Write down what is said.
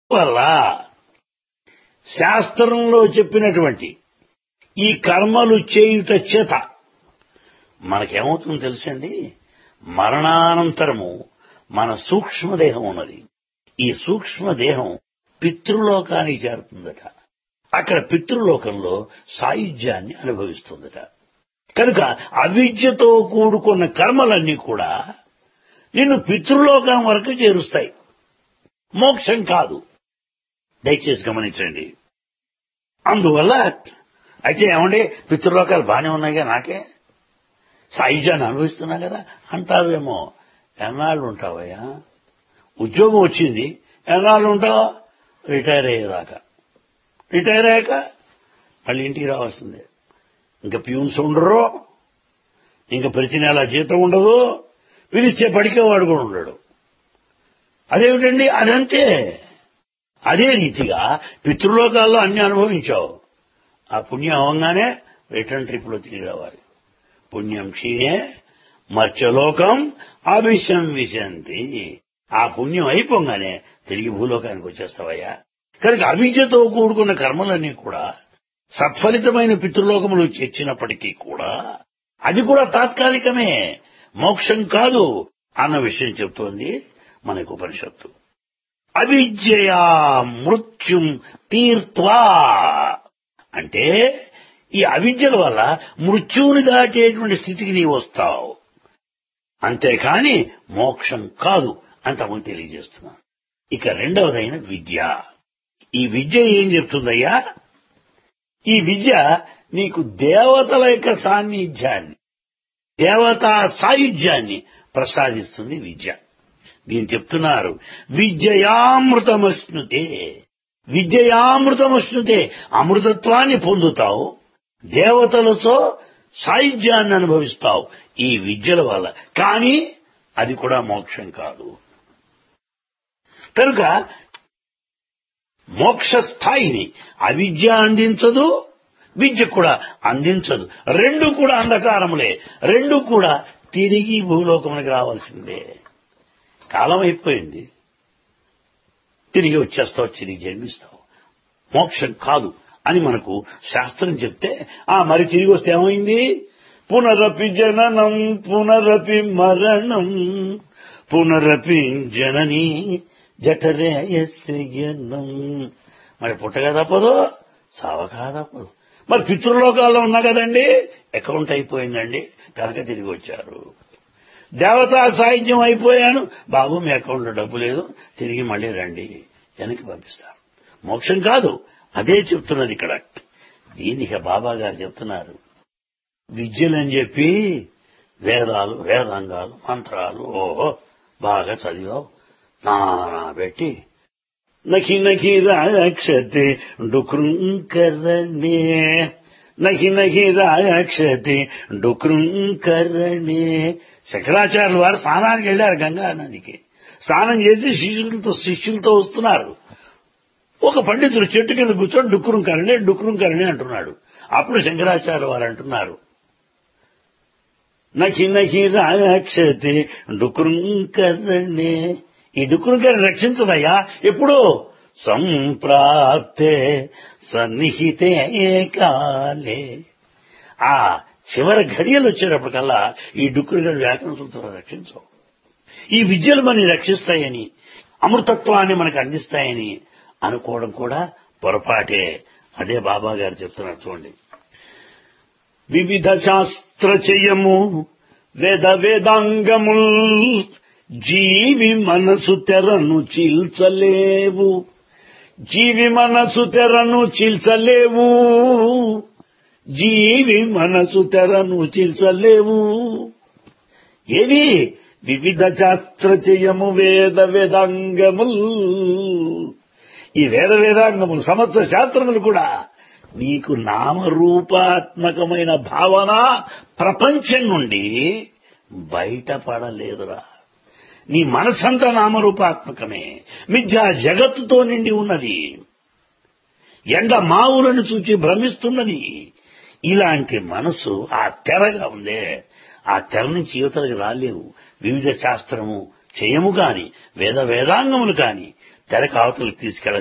వల్ల శాస్త్రంలో చెప్పినటువంటి ఈ కర్మలు చేయుట చేత మనకేమవుతుందో తెలుసండి మరణానంతరము మన సూక్ష్మదేహం ఉన్నది ఈ సూక్ష్మదేహం పితృలోకానికి చేరుతుందట అక్కడ పితృలోకంలో సాయుధ్యాన్ని అనుభవిస్తుందట కనుక అవిద్యతో కూడుకున్న కర్మలన్నీ కూడా నిన్ను పితృలోకం వరకు చేరుస్తాయి మోక్షం కాదు దయచేసి గమనించండి అందువల్ల అయితే ఏమండి పితృలోకాలు బాగానే ఉన్నాయిగా నాకే సాయుధ్యాన్ని అనుభవిస్తున్నా కదా అంటావేమో ఎన్నాళ్ళు ఉంటావయ్యా ఉద్యోగం వచ్చింది ఎన్నాళ్ళు ఉంటావా రిటైర్ అయ్యేదాకా రిటైర్ అయ్యాక మళ్ళీ ఇంటికి రావాల్సిందే ఇంకా ప్యూన్స్ ఉండరు ఇంకా ప్రతి నెల జీతం ఉండదు పిలిస్తే పడికేవాడు కూడా ఉండడు అదేమిటండి అదంతే అదే రీతిగా పితృలోకాల్లో అన్ని అనుభవించావు ఆ పుణ్యం అవంగానే రిటర్న్ ట్రిప్ లో తిరిగి రావాలి పుణ్యం క్షీణే మర్చలోకం అభిశం విశంతి ఆ పుణ్యం అయిపోగానే తిరిగి భూలోకానికి వచ్చేస్తావయ్యా కనుక అవిద్యతో కూడుకున్న కర్మలన్నీ కూడా సత్ఫలితమైన పితృలోకములు చేర్చినప్పటికీ కూడా అది కూడా తాత్కాలికమే మోక్షం కాదు అన్న విషయం చెప్తోంది మనకు ఉపనిషత్తు అవిద్యయా మృత్యుం తీర్త్వా అంటే ఈ అవిద్యల వల్ల మృత్యువుని దాటేటువంటి స్థితికి నీవు వస్తావు అంతేకాని మోక్షం కాదు అంతకుముందు తెలియజేస్తున్నాను ఇక రెండవదైన విద్య ఈ విద్య ఏం చెప్తుందయ్యా ఈ విద్య నీకు దేవతల యొక్క సాన్నిధ్యాన్ని దేవతా సాయుధ్యాన్ని ప్రసాదిస్తుంది విద్య దీని చెప్తున్నారు విద్యయామృతమశ్నుతే విద్యయామృతమశ్నుతే అమృతత్వాన్ని పొందుతావు దేవతలతో సాయుధ్యాన్ని అనుభవిస్తావు ఈ విద్యల వల్ల కానీ అది కూడా మోక్షం కాదు కనుక మోక్ష స్థాయిని అవిద్య అందించదు విద్య కూడా అందించదు రెండు కూడా అంధకారములే రెండు కూడా తిరిగి భూలోకమునికి రావాల్సిందే కాలం అయిపోయింది తిరిగి వచ్చేస్తావు తిరిగి జన్మిస్తావు మోక్షం కాదు అని మనకు శాస్త్రం చెప్తే ఆ మరి తిరిగి వస్తే ఏమైంది పునరపి జననం పునరపి మరణం పునరపి జనని జఠరేయస్యనం మరి పుట్టగా తప్పదు సావగా తప్పదు మరి పితృలోకాల్లో ఉన్నా కదండి అకౌంట్ అయిపోయిందండి కనుక తిరిగి వచ్చారు దేవతా సాహిత్యం అయిపోయాను బాబు మీ అకౌంట్లో డబ్బు లేదు తిరిగి మళ్ళీ రండి వెనక్కి పంపిస్తారు మోక్షం కాదు అదే చెప్తున్నది ఇక్కడ దీన్ని ఇక బాబా గారు చెప్తున్నారు విద్యలని చెప్పి వేదాలు వేదాంగాలు మంత్రాలు ఓహో బాగా చదివావు నానా పెట్టి నఖి నఖి రాక్షతే డుకృంకరణే నఖి నఖి రాక్షతే డుకృంకరణే శంకరాచార్యుల వారు స్నానానికి వెళ్ళారు గంగా నదికి స్నానం చేసి శిష్యులతో శిష్యులతో వస్తున్నారు ఒక పండితుడు చెట్టు కింద కూర్చొని డుక్కురం కరణే డుక్కురం కరణే అంటున్నాడు అప్పుడు శంకరాచార్య వారు అంటున్నారు నఖి నఖి రాక్షతే డుక్కురం కరణే ఈ డుక్కురుకని రక్షించదయ్యా ఎప్పుడు సంప్రాప్తే సన్నిహితే కాలే ఆ చివరి ఘడియలు వచ్చేటప్పటికల్లా ఈ డుక్కురుగడు వ్యాకరణతో రక్షించవు ఈ విద్యలు మనని రక్షిస్తాయని అమృతత్వాన్ని మనకు అందిస్తాయని అనుకోవడం కూడా పొరపాటే అదే బాబా గారు చెప్తున్నారు చూడండి వివిధ శాస్త్రచయము వేద వేదాంగముల్ జీవి మనసు తెరను చీల్చలేవు జీవి మనసు తెరను చీల్చలేవు జీవి మనసు తెరను చీల్చలేవు ఏవి వివిధ శాస్త్రచయము వేద వేదాంగముల్ ఈ వేద వేదాంగములు సమస్త శాస్త్రములు కూడా నీకు నామరూపాత్మకమైన భావన ప్రపంచం నుండి బయటపడలేదురా నీ మనసంతా నామరూపాత్మకమే మిథ్యా జగత్తుతో నిండి ఉన్నది ఎండ మావులను చూచి భ్రమిస్తున్నది ఇలాంటి మనసు ఆ తెరగా ఉందే ఆ తెర నుంచి యువతలకు రాలేవు వివిధ శాస్త్రము చేయము కాని వేద వేదాంగములు కాని తెరకు అవతలకు తీసుకెళ్ళ